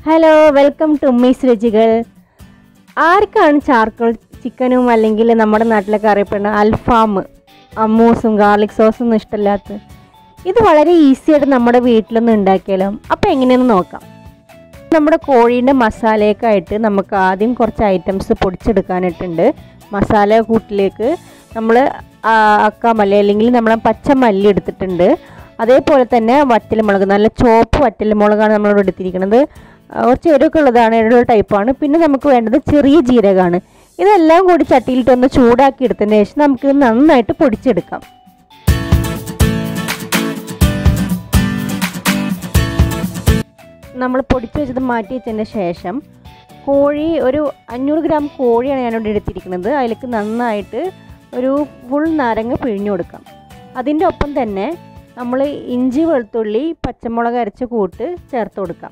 hello welcome to Ummi's രുചികൾ ആർക്കാണ് charcoal ചിക്കനും അല്ലെങ്കിൽ നമ്മുടെ നാട്ടിലൊക്കെ അറിയപ്പെടുന്ന അൽഫാം അമ്മൂസും ഗാർലിക് സോസും ഒന്നും ഇഷ്ടമില്ലാത്ത ഇത് വളരെ ഈസി ആയിട്ട് നമ്മുടെ വീട്ടിലൊന്ന് ഉണ്ടാക്കിയാലോ അപ്പോൾ എങ്ങനെയെന്ന് നോക്കാം നമ്മുടെ കോഴീൻ്റെ മസാലയൊക്കെയായിട്ട് നമുക്ക് ആദ്യം കുറച്ച് ഐറ്റംസ് പൊടിച്ചെടുക്കാനായിട്ടുണ്ട് മസാല കൂട്ടിലേക്ക് നമ്മൾ അക്കാമല്ലി അല്ലെങ്കിൽ നമ്മൾ പച്ചമല്ലി എടുത്തിട്ടുണ്ട് അതേപോലെ തന്നെ വറ്റൽമുളക് നല്ല ചുവപ്പ് വറ്റൽമുളകാണ് നമ്മളിവിടെ എടുത്തിരിക്കുന്നത് ആ, കുറച്ച് എരിവൊക്കെ ഉള്ളതാണ് എരിവുള്ള ടൈപ്പാണ് പിന്നെ നമുക്ക് വേണ്ടത് ചെറിയ ജീരകമാണ് ഇതെല്ലാം കൂടി ചട്ടിയിലിട്ടൊന്ന് ചൂടാക്കി എടുത്തതിന് ശേഷം നമുക്ക് ഇത് നന്നായിട്ട് പൊടിച്ചെടുക്കാം നമ്മൾ പൊടിച്ചു വെച്ചത് മാറ്റി വെച്ചതിന് ശേഷം കോഴി ഒരു അഞ്ഞൂറ് ഗ്രാം കോഴിയാണ് ഞാനിവിടെ എടുത്തിരിക്കുന്നത് അതിലേക്ക് നന്നായിട്ട് ഒരു ഫുൾ നാരങ്ങ പിഴിഞ്ഞു കൊടുക്കാം അതിൻ്റെ ഒപ്പം തന്നെ നമ്മൾ ഇഞ്ചി വെളുത്തുള്ളി പച്ചമുളക് അരച്ച കൂട്ട് ചേർത്ത് കൊടുക്കാം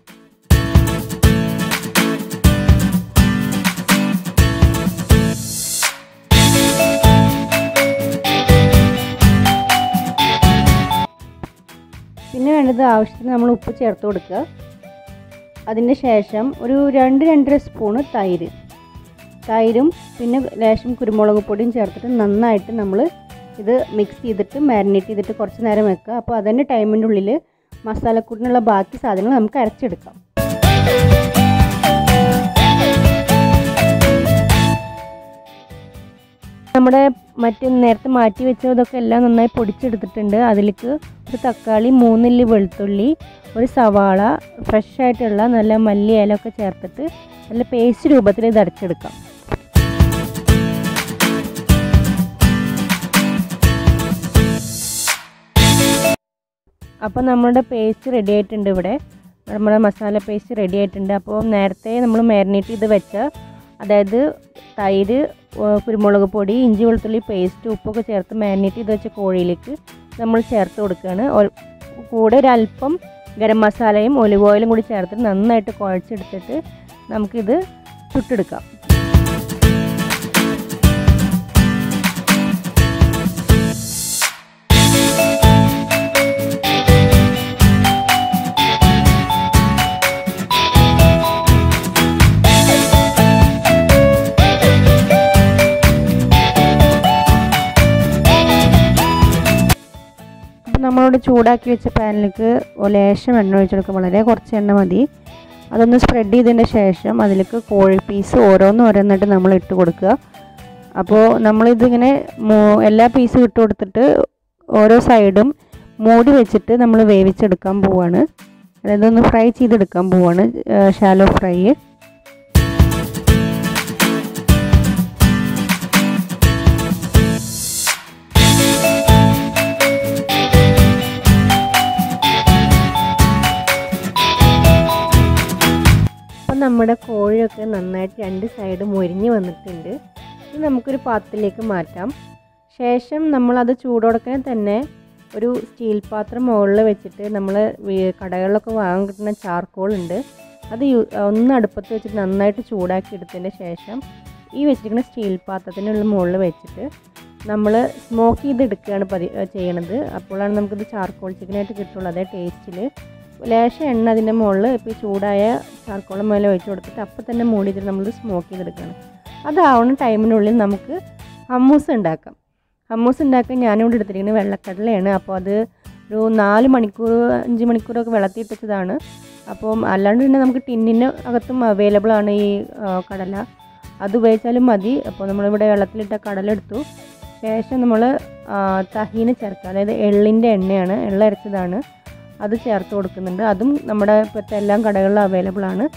പിന്നെ വേണ്ടത് ആവശ്യത്തിന് നമ്മൾ ഉപ്പ് ചേർത്ത് കൊടുക്കുക അതിന് ശേഷം ഒരു രണ്ട് രണ്ടര സ്പൂണ് തൈര് തൈരും പിന്നെ ലേശം കുരുമുളക് പൊടിയും ചേർത്തിട്ട് നന്നായിട്ട് നമ്മൾ ഇത് മിക്സ് ചെയ്തിട്ട് മാരിനേറ്റ് ചെയ്തിട്ട് കുറച്ച് നേരം വെക്കുക അപ്പോൾ അതിൻ്റെ ടൈമിൻ്റെ ഉള്ളിൽ മസാലക്കൂട്ടിനുള്ള ബാക്കി സാധനങ്ങൾ നമുക്ക് അരച്ചെടുക്കാം നമ്മുടെ മറ്റേ നേരത്തെ മാറ്റി വെച്ചതൊക്കെ എല്ലാം നന്നായി പൊടിച്ചെടുത്തിട്ടുണ്ട് അതിലേക്ക് ഒരു തക്കാളി മൂന്നില്ലി വെളുത്തുള്ളി ഒരു സവാള ഫ്രഷ് ആയിട്ടുള്ള നല്ല മല്ലി ഇലയൊക്കെ ചേർത്തിട്ട് നല്ല പേസ്റ്റ് രൂപത്തിൽ ഇത് അരച്ചെടുക്കാം അപ്പോൾ നമ്മുടെ പേസ്റ്റ് റെഡി ആയിട്ടുണ്ട് ഇവിടെ നമ്മുടെ മസാല പേസ്റ്റ് റെഡി ആയിട്ടുണ്ട് അപ്പോൾ നേരത്തെ നമ്മൾ മാരിനേറ്റ് ചെയ്ത് വെച്ച അതായത് തൈര് ഏഹ് കുരുമുളക് പൊടി ഇഞ്ചി വെളുത്തുള്ളി പേസ്റ്റ് ഉപ്പൊക്കെ ചേർത്ത് മാരിനേറ്റ് ചെയ്ത് വെച്ച കോഴിയിലേക്ക് നമ്മൾ ചേർത്ത് കൊടുക്കുകയാണ് ഒരു- കൂടെ ഒരു അല്പം ഗരം മസാലയും ഒലിവ് ഓയിലും കൂടി ചേർത്തിട്ട് നന്നായിട്ട് കുഴച്ചെടുത്തിട്ട് നമുക്കിത് ചുട്ടെടുക്കാം അപ്പോൾ നമ്മളിവിടെ ചൂടാക്കി വെച്ച പാനിലേക്ക് ലേശം എണ്ണ ഒഴിച്ചെടുക്കുക വളരെ കുറച്ച് എണ്ണ മതി അതൊന്ന് സ്പ്രെഡ് ചെയ്തതിന് ശേഷം അതിലേക്ക് കോഴി പീസ് ഓരോന്ന് ഓരോന്നായിട്ട് നമ്മൾ ഇട്ട് കൊടുക്കുക അപ്പോൾ നമ്മളിതിങ്ങനെ മൂ- എല്ലാ പീസും ഇട്ട് കൊടുത്തിട്ട് ഓരോ സൈഡും മൂടി വെച്ചിട്ട് നമ്മൾ വേവിച്ചെടുക്കാൻ പോവാണ് അതായത് ഒന്ന് ഫ്രൈ ചെയ്തെടുക്കാൻ പോവാണ് ഷാലോ ഫ്രൈ അപ്പം നമ്മുടെ കോഴിയൊക്കെ നന്നായിട്ട് രണ്ട് സൈഡ് മൊരിഞ്ഞ് വന്നിട്ടുണ്ട് ഇത് നമുക്കൊരു പാത്രത്തിലേക്ക് മാറ്റാം ശേഷം നമ്മളത് ചൂടോടക്കനെ തന്നെ ഒരു സ്റ്റീൽ പാത്രം മുകളിൽ വെച്ചിട്ട് നമ്മൾ കടകളിലൊക്കെ വാങ്ങാൻ കിട്ടുന്ന ചാർക്കോൾ ഉണ്ട് അത് യു- ഒന്ന് അടുപ്പത്ത് വെച്ചിട്ട് നന്നായിട്ട് ചൂടാക്കി എടുത്തതിന് ശേഷം ഈ വെച്ചിരിക്കുന്ന സ്റ്റീൽ പാത്രത്തിനുള്ള മുകളിൽ വെച്ചിട്ട് നമ്മൾ സ്മോക്ക് ചെയ്തെടുക്കുകയാണ് പതി ചെയ്യണത് അപ്പോഴാണ് നമുക്കിത് ചാർക്കോൾ ചിക്കനായിട്ട് കിട്ടുള്ളൂ അതേ ടേസ്റ്റിൽ ലേശം എണ്ണ അതിൻ്റെ മുകളിൽ ഇപ്പോൾ ഈ ചൂടായ ചാർക്കോൾ മേലെ ഒഴിച്ച് കൊടുത്തിട്ട് അപ്പോൾ തന്നെ മൂടി ചെയ്തിട്ട് നമ്മൾ സ്മോക്ക് ചെയ്തെടുക്കുകയാണ് അതാവുന്ന ടൈമിനുള്ളിൽ നമുക്ക് ഹമ്മൂസ് ഉണ്ടാക്കാം ഹമ്മൂസ് ഉണ്ടാക്കാൻ ഞാനിവിടെ എടുത്തിരിക്കുന്നത് വെള്ളക്കടലയാണ് അപ്പോൾ അത് ഒരു നാല് മണിക്കൂർ അഞ്ച് മണിക്കൂറൊക്കെ വെള്ളത്തിൽ വെച്ചതാണ് അപ്പം അല്ലാണ്ട് തന്നെ നമുക്ക് ടിന്നിന് അകത്തും അവൈലബിൾ ആണ് ഈ ആ, കടല അത് ഉപയോഗിച്ചാലും മതി അപ്പോൾ നമ്മളിവിടെ വെള്ളത്തിലിട്ട കടല എടുത്തു ശേഷം നമ്മൾ തഹീന് ചേർക്കുക അതായത് എള്ളിൻ്റെ എണ്ണയാണ് എള്ള അരച്ചതാണ് അത് ചേർത്ത് കൊടുക്കുന്നുണ്ട് അതും നമ്മുടെ ഇപ്പോഴത്തെ എല്ലാ കടകളിലും അവൈലബിൾ ആണ്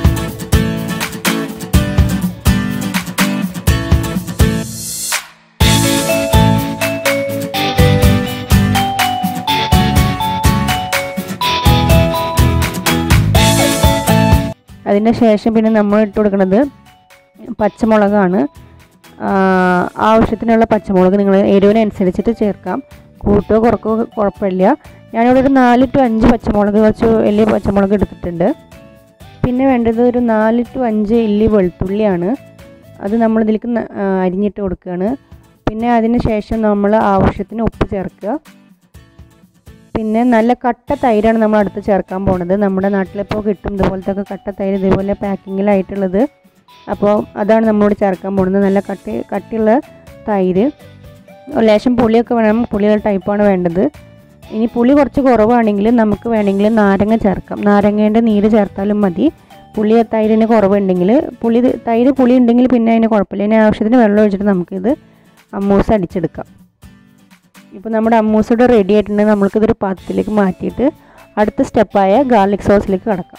അതിന് ശേഷം പിന്നെ നമ്മൾ ഇട്ട് കൊടുക്കുന്നത് പച്ചമുളകാണ് ആ, ആവശ്യത്തിനുള്ള പച്ചമുളക് നിങ്ങൾ എരിവിനനുസരിച്ചിട്ട് ചേർക്കാം കൂട്ടോ കുറക്കോ കുഴപ്പമില്ല ഞാനിവിടെ ഒരു നാല് ടു അഞ്ച് പച്ചമുളക് കുറച്ച് വലിയ പച്ചമുളക് എടുത്തിട്ടുണ്ട് പിന്നെ വേണ്ടത് ഒരു നാല് ടു അഞ്ച് ഇല്ലി വെളുത്തുള്ളിയാണ് അത് നമ്മൾ ഇതിലേക്ക് ന- ആ, അരിഞ്ഞിട്ട് കൊടുക്കുകയാണ് പിന്നെ അതിന് ശേഷം നമ്മൾ ആവശ്യത്തിന് ഉപ്പ് ചേർക്കുക പിന്നെ നല്ല കട്ട തൈരാണ് നമ്മൾ അടുത്ത് ചേർക്കാൻ പോണത് നമ്മുടെ നാട്ടിലിപ്പോൾ കിട്ടും ഇതുപോലത്തെ ഒക്കെ കട്ട തൈര് ഇതുപോലെ പാക്കിങ്ങിലായിട്ടുള്ളത് അപ്പോൾ അതാണ് നമ്മളോട് ചേർക്കാൻ പോകുന്നത് നല്ല കട്ടി കട്ടിയുള്ള തൈര് ലേശം പുളിയൊക്കെ വേണം പുളിയുള്ള ടൈപ്പാണ് വേണ്ടത് ഇനി പുളി കുറച്ച് കുറവാണെങ്കിൽ നമുക്ക് വേണമെങ്കിൽ നാരങ്ങ ചേർക്കാം നാരങ്ങേൻ്റെ നീര് ചേർത്താലും മതി പുളി തൈരിന് കുറവുണ്ടെങ്കിൽ പുളി തൈര് പുളി ഉണ്ടെങ്കിൽ പിന്നെ അതിന് കുഴപ്പമില്ല അതിന് ആവശ്യത്തിന് വെള്ളം ഒഴിച്ചിട്ട് നമുക്കിത് അമ്മൂസ് അടിച്ചെടുക്കാം ഇപ്പോൾ നമ്മുടെ അമ്മൂസ് ഇവിടെ റെഡി ആയിട്ടുണ്ടെങ്കിൽ നമ്മൾക്കിതൊരു പാത്രത്തിലേക്ക് മാറ്റിയിട്ട് അടുത്ത സ്റ്റെപ്പായ ഗാർലിക് സോസിലേക്ക് കടക്കാം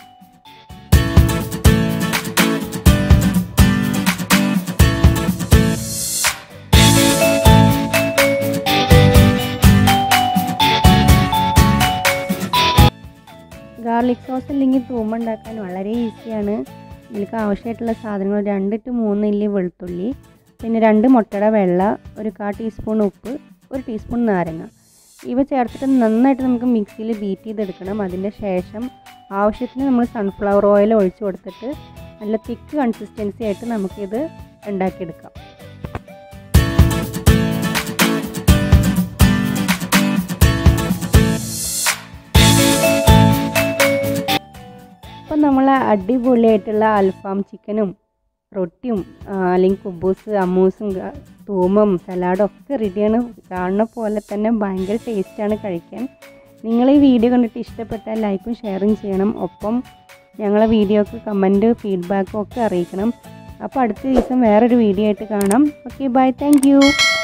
ഗാർലിക് സോസ് അല്ലെങ്കിൽ തൂമ്പ ഉണ്ടാക്കാൻ വളരെ ഈസിയാണ് ഇതിലേക്ക് ആവശ്യമായിട്ടുള്ള സാധനങ്ങൾ രണ്ട് ടു മൂന്ന് ഇല്ലി വെളുത്തുള്ളി പിന്നെ രണ്ട് മുട്ടയുടെ വെള്ള ഒരു കാ ടീസ്പൂൺ ഉപ്പ് ഒരു ടീസ്പൂൺ നാരങ്ങ ഇവ ചേർത്തിട്ട് നന്നായിട്ട് നമുക്ക് മിക്സിയിൽ ബീറ്റ് ചെയ്തെടുക്കണം അതിൻ്റെ ശേഷം ആവശ്യത്തിന് നമ്മൾ സൺഫ്ലവർ ഓയിൽ ഒഴിച്ചു കൊടുത്തിട്ട് നല്ല തിക്ക് കൺസിസ്റ്റൻസി ആയിട്ട് നമുക്കിത് ഉണ്ടാക്കിയെടുക്കാം അപ്പം നമ്മൾ അടിപൊളിയായിട്ടുള്ള അൽഫാം ചിക്കനും റൊട്ടിയും അല്ലെങ്കിൽ കുബൂസ് അമ്മൂസും തൂമും സലാഡും ഒക്കെ റെഡിയാണ് കാണുന്ന പോലെ തന്നെ ഭയങ്കര ടേസ്റ്റാണ് കഴിക്കാൻ നിങ്ങൾ ഈ വീഡിയോ കണ്ടിട്ട് ഇഷ്ടപ്പെട്ടാൽ ലൈക്കും ഷെയറും ചെയ്യണം ഒപ്പം ഞങ്ങളെ വീഡിയോക്ക് കമൻറ്റ് ഫീഡ്ബാക്കും ഒക്കെ അറിയിക്കണം അപ്പോൾ അടുത്ത ദിവസം വേറൊരു വീഡിയോ ആയിട്ട് കാണാം ഓക്കെ ബൈ താങ്ക്